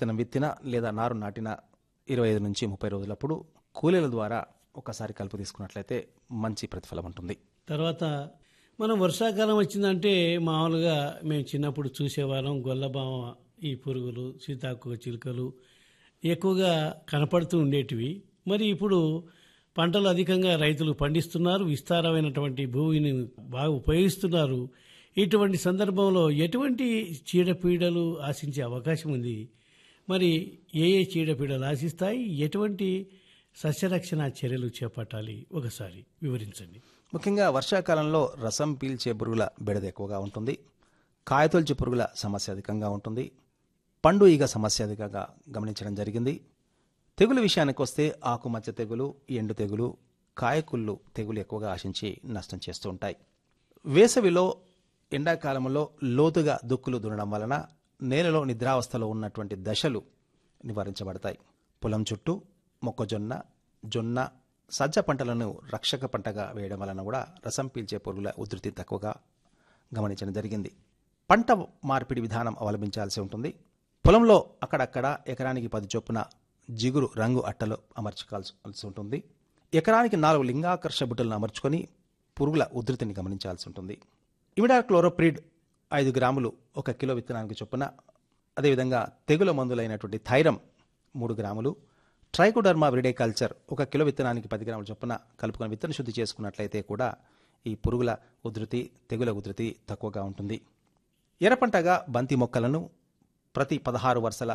విత్తనం విత్తిన లేదా నారు నాటిన ఇరవై ఐదు నుంచి ముప్పై రోజులప్పుడు కూలీల ద్వారా ఒకసారి కలుపు తీసుకున్నట్లయితే మంచి ప్రతిఫలం ఉంటుంది తర్వాత మనం వర్షాకాలం వచ్చిందంటే మామూలుగా మేము చిన్నప్పుడు చూసేవాళ్ళం గొల్లబామ ఈ పురుగులు సీతాకోక చిలుకలు ఎక్కువగా కనపడుతూ ఉండేటివి మరి ఇప్పుడు పంటలు అధికంగా రైతులు పండిస్తున్నారు విస్తారమైనటువంటి భూమిని బాగా ఉపయోగిస్తున్నారు ఇటువంటి సందర్భంలో ఎటువంటి చీడపీడలు ఆశించే అవకాశం ఉంది మరి ఏ ఏ చీడపీడలు ఆశిస్తాయి ఎటువంటి సస్యరక్షణ చర్యలు చేపట్టాలి ఒకసారి వివరించండి ముఖ్యంగా వర్షాకాలంలో రసం పీల్చే పురుగుల బెడద ఎక్కువగా ఉంటుంది కాయతొల్చి పురుగుల సమస్య అధికంగా ఉంటుంది పండు ఈగ సమస్య అధికంగా గమనించడం జరిగింది తెగులు విషయానికి వస్తే ఆకుమచ్చ తెగులు ఎండు తెగులు కాయకుళ్ళు తెగులు ఎక్కువగా ఆశించి నష్టం చేస్తూ ఉంటాయి వేసవిలో ఎండాకాలంలో లోతుగా దుక్కులు దున్నడం వలన నేలలో నిద్రావస్థలో ఉన్నటువంటి దశలు నివారించబడతాయి పొలం చుట్టూ మొక్కజొన్న జొన్న సజ్జ పంటలను రక్షక పంటగా వేయడం వలన కూడా రసం పీల్చే పురుగుల ఉధృతి తక్కువగా గమనించడం జరిగింది పంట మార్పిడి విధానం అవలంబించాల్సి ఉంటుంది పొలంలో అక్కడక్కడ ఎకరానికి పది చొప్పున జిగురు రంగు అట్టలు అమర్చుకోవాల్సి ఉంటుంది ఎకరానికి నాలుగు లింగాకర్ష బుట్టలను అమర్చుకొని పురుగుల ఉధృతిని గమనించాల్సి ఉంటుంది ఇమిడా క్లోరోప్రిడ్ ఐదు గ్రాములు ఒక కిలో విత్తనానికి చొప్పున అదేవిధంగా తెగుల మందులైనటువంటి థైరం మూడు గ్రాములు ట్రైకోడర్మా విరిడే కల్చర్ ఒక కిలో విత్తనానికి పది గ్రాముల చొప్పున కలుపుకొని విత్తన శుద్ధి చేసుకున్నట్లయితే కూడా ఈ పురుగుల ఉధృతి తెగుల ఉధృతి తక్కువగా ఉంటుంది ఎర్రపంటగా బంతి మొక్కలను ప్రతి పదహారు వరుసల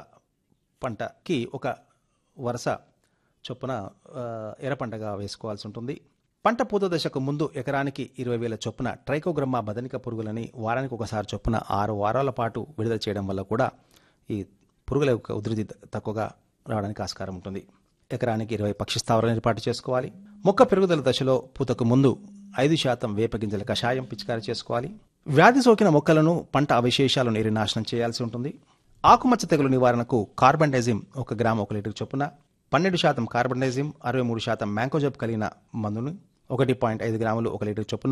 పంటకి ఒక వరుస చొప్పున ఆ, ఎర్రపంటగా వేసుకోవాల్సి ఉంటుంది పంట పూత దశకు ముందు ఎకరానికి ఇరవై వేల చొప్పున ట్రైకోగ్రమ్మా బదనిక పురుగులని వారానికి ఒకసారి చొప్పున ఆరు వారాల పాటు విడుదల చేయడం వల్ల కూడా ఈ పురుగుల యొక్క ఉధృతి తక్కువగా రావడానికి ఆస్కారం ఉంటుంది ఎకరానికి ఇరవై పక్షి స్థావరాలను ఏర్పాటు చేసుకోవాలి మొక్క పెరుగుదల దశలో పూతకు ముందు ఐదు శాతం వేప గింజల కషాయం పిచికారి చేసుకోవాలి వ్యాధి సోకిన మొక్కలను పంట అవశేషాలను ఏరి నాశనం చేయాల్సి ఉంటుంది ఆకుమచ్చ తెగులు నివారణకు కార్బండైజిమ్ ఒక గ్రాము ఒక లీటర్ చొప్పున పన్నెండు శాతం కార్బండైజిమ్ అరవై మూడు శాతం మ్యాంకోజబ్ కలిగిన మందును ఒకటి పాయింట్ ఐదు గ్రాములు ఒక లీటర్ చొప్పున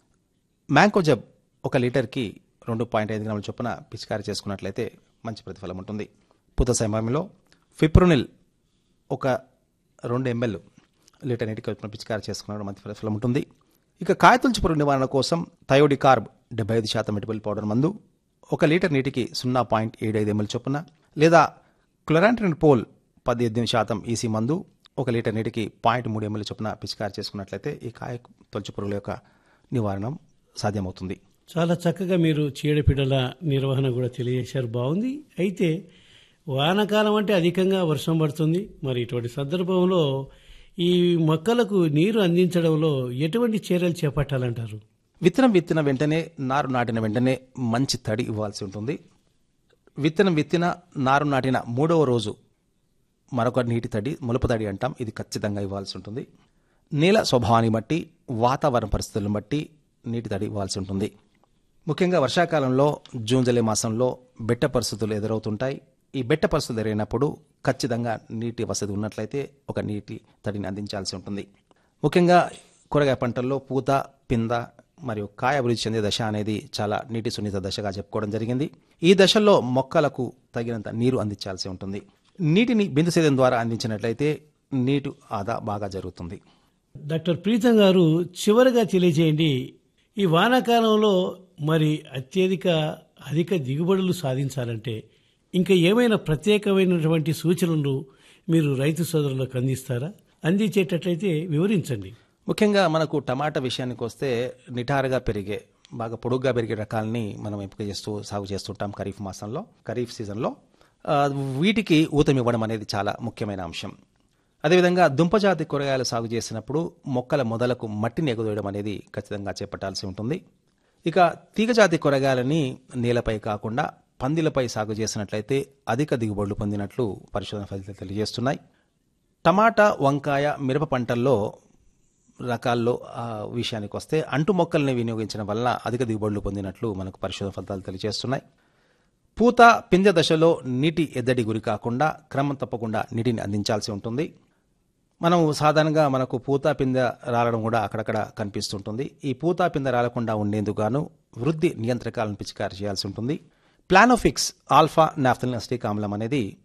మ్యాంకోజబ్ ఒక లీటర్కి రెండు పాయింట్ ఐదు గ్రాముల చొప్పున పిచికారి చేసుకున్నట్లయితే మంచి ప్రతిఫలం ఉంటుంది పూత సమయంలో ఫిప్రోనిల్ ఒక రెండు ఎంఎల్ లీటర్ నీటికి చొప్పున పిచికారి చేసుకున్న మంచి ప్రతిఫలం ఉంటుంది ఇక కాయతుల్చి పురుగు నివారణ కోసం థయోడికార్బ్ డెబ్బై ఐదు శాతం మెటిబుల్ పౌడర్ మందు ఒక లీటర్ నీటికి సున్నా పాయింట్ ఏడు ఐదు ఎంఎల్ చొప్పున లేదా క్లోరాంట్రిన్ పోల్ పద్దెనిమిది శాతం ఈసీ మందు ఒక లీటర్ నీటికి పాయింట్ మూడు ఎంఎల్ చొప్పున పిచికారి చేసుకున్నట్లయితే ఈ కాయ తొలచి పురుగుల యొక్క నివారణ సాధ్యమవుతుంది చాలా చక్కగా మీరు చీడపీడల నిర్వహణ కూడా తెలియజేశారు బాగుంది అయితే వానాకాలం అంటే అధికంగా వర్షం పడుతుంది మరి ఇటువంటి సందర్భంలో ఈ మొక్కలకు నీరు అందించడంలో ఎటువంటి చర్యలు చేపట్టాలంటారు విత్తనం విత్తిన వెంటనే నారు నాటిన వెంటనే మంచి తడి ఇవ్వాల్సి ఉంటుంది విత్తనం విత్తిన నారు నాటిన మూడవ రోజు మరొక నీటి తడి ములప తడి అంటాం ఇది ఖచ్చితంగా ఇవ్వాల్సి ఉంటుంది నేల స్వభావాన్ని బట్టి వాతావరణ పరిస్థితులను బట్టి నీటి తడి ఇవ్వాల్సి ఉంటుంది ముఖ్యంగా వర్షాకాలంలో జూన్ జూలై మాసంలో బెట్ట పరిస్థితులు ఎదురవుతుంటాయి ఈ బెట్ట పరిస్థితులు ఎదురైనప్పుడు ఖచ్చితంగా నీటి వసతి ఉన్నట్లయితే ఒక నీటి తడిని అందించాల్సి ఉంటుంది ముఖ్యంగా కూరగాయ పంటల్లో పూత పింద మరియు కాయ అభివృద్ధి చెందే దశ అనేది చాలా నీటి సున్నిత దశగా చెప్పుకోవడం జరిగింది ఈ దశల్లో మొక్కలకు తగినంత నీరు అందించాల్సి ఉంటుంది నీటిని బిందు సేద్యం ద్వారా అందించినట్లయితే నీటి ఆదా బాగా జరుగుతుంది డాక్టర్ ప్రీతం గారు చివరగా తెలియజేయండి ఈ వానాకాలంలో మరి అత్యధిక అధిక దిగుబడులు సాధించాలంటే ఇంకా ఏమైనా ప్రత్యేకమైనటువంటి సూచనలు మీరు రైతు సోదరులకు అందిస్తారా అందించేటట్లయితే వివరించండి ముఖ్యంగా మనకు టమాటా విషయానికి వస్తే నిటారుగా పెరిగే బాగా పొడుగ్గా పెరిగే రకాలని మనం ఎంపిక చేస్తూ సాగు చేస్తుంటాం ఖరీఫ్ మాసంలో ఖరీఫ్ సీజన్లో ఆ, వీటికి ఊతం ఇవ్వడం అనేది చాలా ముఖ్యమైన అంశం అదేవిధంగా దుంపజాతి కూరగాయలు సాగు చేసినప్పుడు మొక్కల మొదలకు మట్టిని ఎగుదోయడం అనేది ఖచ్చితంగా చేపట్టాల్సి ఉంటుంది ఇక తీగజాతి కూరగాయలని నేలపై కాకుండా పందిలపై సాగు చేసినట్లయితే అధిక దిగుబడులు పొందినట్లు పరిశోధన ఫలితాలు తెలియజేస్తున్నాయి టమాటా వంకాయ మిరప పంటల్లో రకాల్లో ఆ విషయానికి వస్తే అంటు మొక్కల్ని వినియోగించడం వల్ల అధిక దిగుబడులు పొందినట్లు మనకు పరిశోధన ఫలితాలు తెలియజేస్తున్నాయి పూత పింజ దశలో నీటి ఎద్దడి గురి కాకుండా క్రమం తప్పకుండా నీటిని అందించాల్సి ఉంటుంది మనం సాధారణంగా మనకు పూత పిందె రాలడం కూడా అక్కడక్కడ కనిపిస్తుంటుంది ఈ పూత పిందె రాలకుండా ఉండేందుకు గాను వృద్ధి నియంత్రకాలను పిచికారి చేయాల్సి ఉంటుంది ప్లానోఫిక్స్ ఆల్ఫా నాఫ్థలిన్ అస్టిక్ ఆమ్లం అనేది